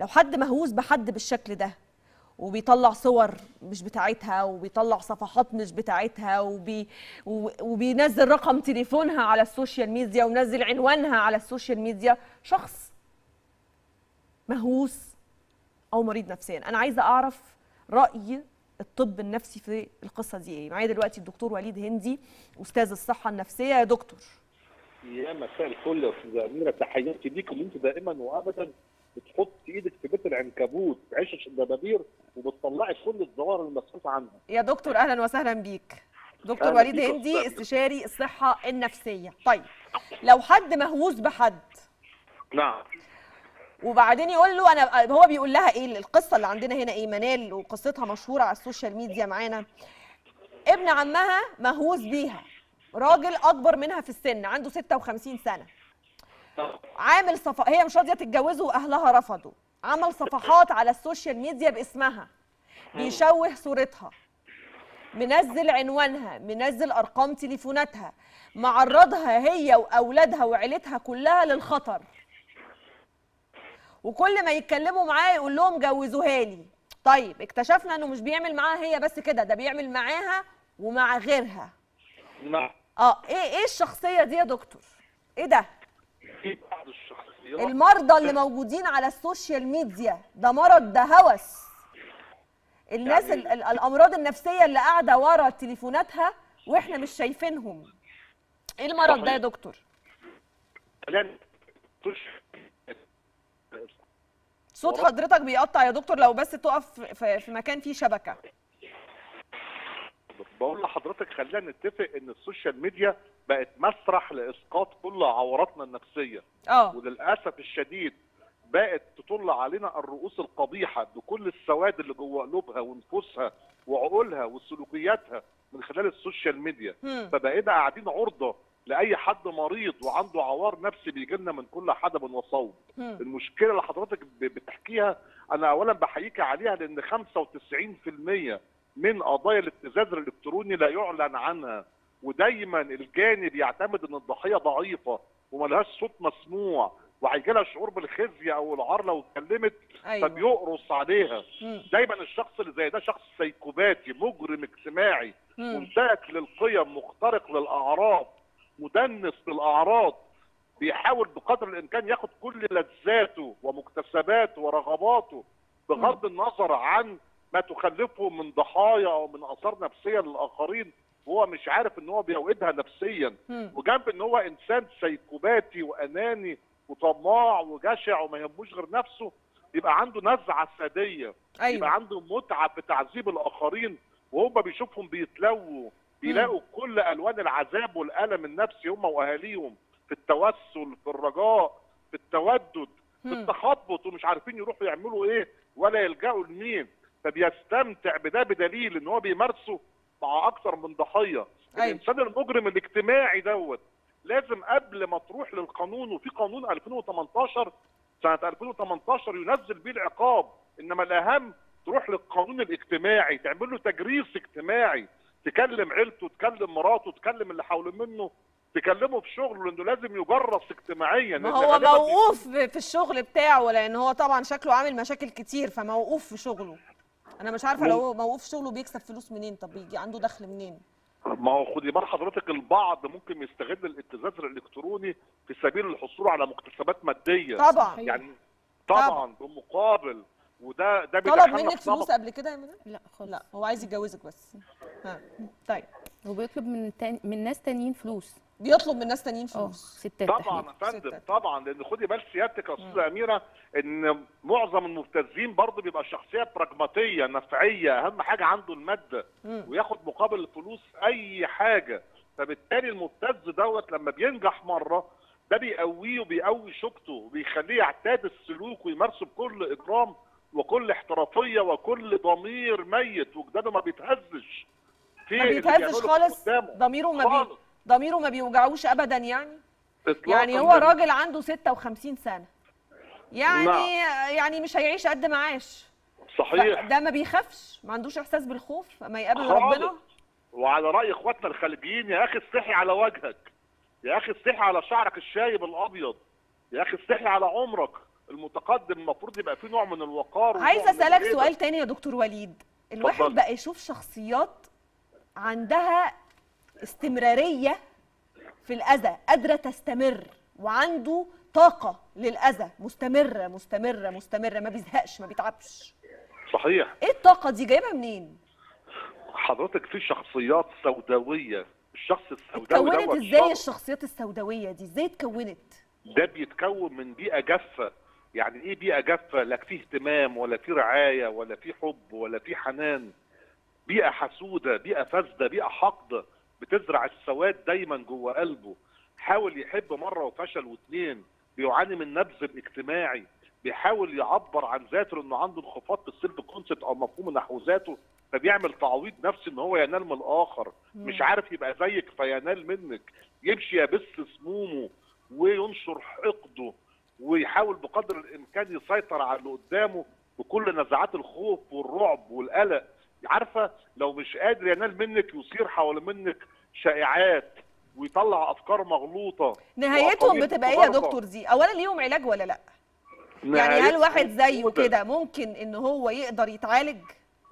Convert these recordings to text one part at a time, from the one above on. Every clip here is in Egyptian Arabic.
لو حد مهووس بحد بالشكل ده وبيطلع صور مش بتاعتها وبيطلع صفحات مش بتاعتها وبي و- وبينزل رقم تليفونها على السوشيال ميديا ومنزل عنوانها على السوشيال ميديا شخص مهووس او مريض نفسيا انا عايزه اعرف راي الطب النفسي في القصه دي ايه معايا دلوقتي الدكتور وليد هندي استاذ الصحه النفسيه يا دكتور يا مساء الفل يا استاذه اميره تحياتي ليك اللي انت دائما وابدا بتحط ايدك في بيت العنكبوت عشش الدبابير وبتطلعي كل الظواهر المسؤول عنها يا دكتور اهلا وسهلا بيك دكتور أهلا وليد بيك يا هندي أستاذ. استشاري الصحه النفسيه طيب لو حد مهووس بحد نعم وبعدين يقول له انا هو بيقول لها ايه القصه اللي عندنا هنا ايه منال وقصتها مشهوره على السوشيال ميديا معانا ابن عمها مهووس بيها راجل اكبر منها في السن عنده 56 سنه عامل صف... هي مش راضيه تتجوزه واهلها رفضوا عمل صفحات على السوشيال ميديا باسمها بيشوه صورتها منزل عنوانها منزل ارقام تليفوناتها معرضها هي واولادها وعيلتها كلها للخطر وكل ما يتكلموا معاه يقول لهم جوزوها لي طيب اكتشفنا انه مش بيعمل معاها هي بس كده ده بيعمل معاها ومع غيرها نعم اه ايه ايه الشخصيه دي يا دكتور ايه ده في بعض الشخصيات المرضى اللي موجودين على السوشيال ميديا ده مرض ده هوس الناس يعني- ال- ال- الامراض النفسيه اللي قاعده ورا تليفوناتها واحنا مش شايفينهم ايه المرض ده يا صحيح. دكتور لأن تش- صوت ورا- حضرتك بيقطع يا دكتور لو بس تقف في في مكان فيه شبكه بقول لحضرتك خلينا نتفق ان السوشيال ميديا بقت مسرح لاسقاط كل عوراتنا النفسيه اه وللاسف الشديد بقت تطل علينا الرؤوس القبيحه بكل السواد اللي جوه قلوبها ونفوسها وعقولها وسلوكياتها من خلال السوشيال ميديا هم. فبقينا قاعدين عرضه لاي حد مريض وعنده عوار نفسي بيجي لنا من كل حدب وصوب هم. المشكله اللي حضرتك ب- بتحكيها انا اولا بحييك عليها لان 95% من قضايا الابتزاز الالكتروني لا يعلن عنها ودايما الجانب يعتمد ان الضحيه ضعيفه وملهاش صوت مسموع وهيجي لها شعور بالخزي او العار لو اتكلمت ايوه فبيقرص عليها هم. دايما الشخص اللي زي ده شخص سيكوباتي مجرم اجتماعي هم. منتهك للقيم مخترق للاعراض مدنس للاعراض بيحاول بقدر الامكان ياخد كل لذاته ومكتسباته ورغباته بغض النظر عن ما تخلفه من ضحايا او من اثار نفسيه للاخرين وهو مش عارف ان هو بيوئدها نفسيا هم. وجنب ان هو انسان سيكوباتي واناني وطماع وجشع وما يهموش غير نفسه يبقى عنده نزعه ساديه يبقى ايوه عنده متعه في تعذيب الاخرين وهم بيشوفهم بيتلووا بيلاقوا كل الوان العذاب والالم النفسي هم واهاليهم في التوسل في الرجاء في التودد في هم. التخبط ومش عارفين يروحوا يعملوا ايه ولا يلجأوا لمين فبيستمتع بده بدليل ان هو بيمارسه مع اكثر من ضحيه أيوة. الانسان المجرم الاجتماعي دوت لازم قبل ما تروح للقانون وفي قانون 2018 سنه 2018 ينزل بيه العقاب انما الاهم تروح للقانون الاجتماعي تعمل له تجريس اجتماعي تكلم عيلته تكلم مراته تكلم اللي حول منه تكلمه في شغله لانه لازم يجرس اجتماعيا ما لأن هو غالباً موقوف في الشغل بتاعه لان هو طبعا شكله عامل مشاكل كتير فموقوف في شغله انا مش عارفه لو هو موقوف في شغله بيكسب فلوس منين طب بيجي عنده دخل منين ما هو خدي بال حضرتك البعض ممكن يستغل الابتزاز الالكتروني في سبيل الحصول على مكتسبات ماديه طبعا يعني طبعاً. طبعا بمقابل وده ده طلب بيدخلنا منك في طبق- فلوس قبل كده يا منى لا خالص لا هو عايز يتجوزك بس ها طيب هو بيطلب من تاني من ناس تانيين فلوس بيطلب من ناس تانيين اه فلوس ستات طبعا تحديداً. يا فندم ستة. طبعا لان خدي بال سيادتك يا استاذه اميره ان معظم المبتزين برضه بيبقى شخصيه براجماتيه نفعيه اهم حاجه عنده الماده مم. وياخد مقابل الفلوس اي حاجه فبالتالي المبتز دوت لما بينجح مره ده بيقويه وبيقوي شوكته وبيخليه يعتاد السلوك ويمارسه بكل اكرام وكل احترافيه وكل ضمير ميت وجدانه ما بيتهزش في ما اللي بيتهزش بيعمله خالص قدامه. ضميره ما بي... خالص. ضميره ما بيوجعوش ابدا يعني إطلاقاً يعني هو ما- راجل عنده 56 سنه يعني يعني مش هيعيش قد ما عاش صحيح ده ما بيخافش ما عندوش احساس بالخوف اما يقابل خالص. ربنا وعلى راي اخواتنا الخليجيين يا اخي استحي على وجهك يا اخي استحي على شعرك الشايب الابيض يا اخي استحي على عمرك المتقدم المفروض يبقى فيه نوع من الوقار ونوع عايزه من اسالك الهيبة. سؤال تاني يا دكتور وليد الواحد اتفضل. بقى يشوف شخصيات عندها استمراريه في الاذى قادره تستمر وعنده طاقه للاذى مستمره مستمره مستمره ما بيزهقش ما بيتعبش صحيح ايه الطاقه دي جايبها منين حضرتك في شخصيات سوداويه الشخص السوداوي اتكونت دوت ازاي شر. الشخصيات السوداويه دي ازاي اتكونت ده بيتكون من بيئه جافه يعني ايه بيئه جافه لا في اهتمام ولا في رعايه ولا في حب ولا في حنان بيئه حسوده بيئه فاسده بيئه حقده بتزرع السواد دايما جوه قلبه حاول يحب مره وفشل واتنين بيعاني من نبذ اجتماعي بيحاول يعبر عن ذاته لانه عنده انخفاض في السيلف كونسبت او مفهوم نحو ذاته فبيعمل تعويض نفسي ان هو ينال من الاخر مش عارف يبقى زيك فينال منك يمشي يبث سمومه وينشر حقده ويحاول بقدر الامكان يسيطر على اللي قدامه بكل نزعات الخوف والرعب والقلق عارفه لو مش قادر ينال منك يثير حول منك شائعات ويطلع افكار مغلوطه نهايتهم وأساليب بتبقى ايه يا متضاربة. دكتور دي اولا ليهم علاج ولا لا يعني هل نهايتهم واحد زيه سودة. كده ممكن ان هو يقدر يتعالج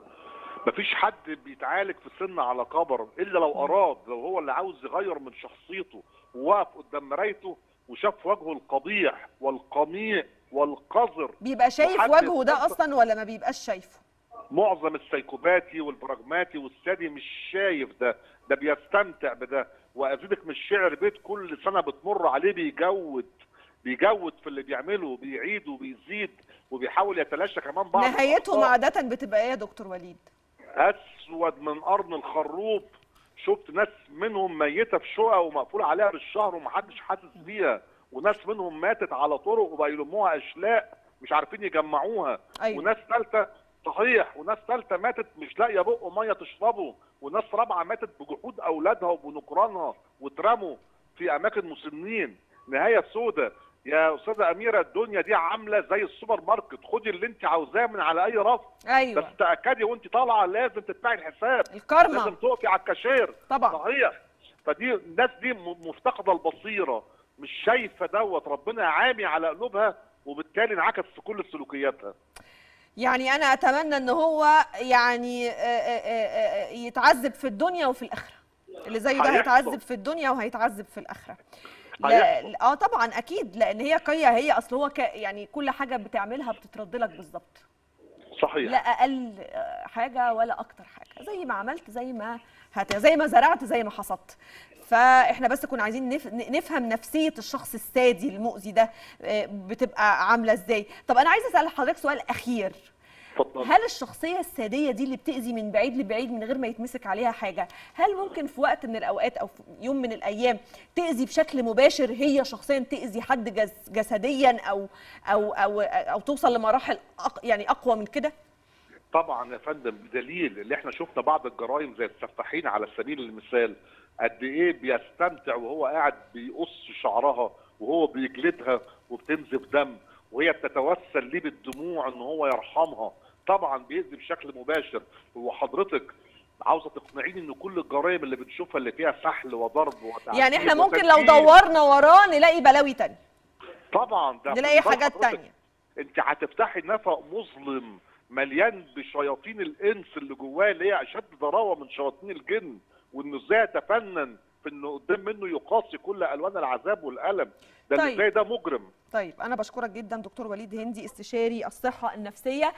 مفيش حد بيتعالج في سن على كبر الا لو اراد لو هو اللي عاوز يغير من شخصيته ووقف قدام مرايته وشاف وجهه القبيح والقميع والقذر بيبقى شايف وحد وجهه ده يتفكر. اصلا ولا ما بيبقاش شايفه معظم السيكوباتي والبراجماتي والسادي مش شايف ده ده بيستمتع بده وازيدك من الشعر بيت كل سنه بتمر عليه بيجود بيجود في اللي بيعمله بيعيد وبيزيد وبيحاول يتلاشى كمان بعض نهايتهم الأخطاء. عاده بتبقى ايه يا دكتور وليد اسود من قرن الخروب شفت ناس منهم ميته في شقق ومقفول عليها بالشهر ومحدش حاسس بيها وناس منهم ماتت على طرق وبقى يلموها اشلاء مش عارفين يجمعوها أيوة. وناس ثالثه صحيح وناس ثالثه ماتت مش لاقيه بق ميه تشربه وناس رابعه ماتت بجحود اولادها وبنكرانها واترموا في اماكن مسنين نهايه سودة يا استاذه اميره الدنيا دي عامله زي السوبر ماركت خدي اللي انت عاوزاه من على اي رف بس ايوه تاكدي وانت طالعه لازم تدفعي الحساب الكارما. لازم تقفي على الكاشير طبعا. صحيح فدي الناس دي م- مفتقده البصيره مش شايفه دوت ربنا عامي على قلوبها وبالتالي انعكس في كل سلوكياتها يعني انا اتمنى ان هو يعني آه، آه، آه، آه، يتعذب في الدنيا وفي الاخره اللي زيه ده هيحصل. هيتعذب في الدنيا وهيتعذب في الاخره لا هيحصل. اه طبعا اكيد لان هي قيه هي اصل هو ك يعني كل حاجه بتعملها بتترد لك بالظبط صحيح لا اقل آه، حاجه ولا اكتر حاجه زي ما عملت زي ما هت زي ما زرعت زي ما حصدت فاحنا بس كنا عايزين نف... نفهم نفسيه الشخص السادي المؤذي ده آه، بتبقى عامله ازاي طب انا عايزه اسال حضرتك سؤال اخير اتفضل هل الشخصيه الساديه دي اللي بتاذي من بعيد لبعيد من غير ما يتمسك عليها حاجه هل ممكن في وقت من الاوقات او في يوم من الايام تاذي بشكل مباشر هي شخصيا تاذي حد جس جسديا او او او او توصل لمراحل أق... يعني اقوى من كده طبعا يا فندم بدليل اللي احنا شفنا بعض الجرائم زي السفاحين على سبيل المثال قد ايه بيستمتع وهو قاعد بيقص شعرها وهو بيجلدها وبتنزف دم وهي بتتوسل ليه بالدموع ان هو يرحمها طبعا بيأذي بشكل مباشر وحضرتك عاوزه تقنعيني ان كل الجرائم اللي بنشوفها اللي فيها سحل وضرب وتعذيب يعني احنا ممكن لو وتنكيل، دورنا وراه نلاقي بلاوي تانية طبعا ده نلاقي خد بالك حاجات حضرتك، تانية انت هتفتحي نفق مظلم مليان بشياطين الانس اللي جواه اللي هي اشد ضراوه من شياطين الجن وانه ازاي يتفنن في انه قدام منه يقاسي كل الوان العذاب والالم ده اللي طيب. ازاي ده مجرم طيب انا بشكرك جدا دكتور وليد هندي استشاري الصحه النفسيه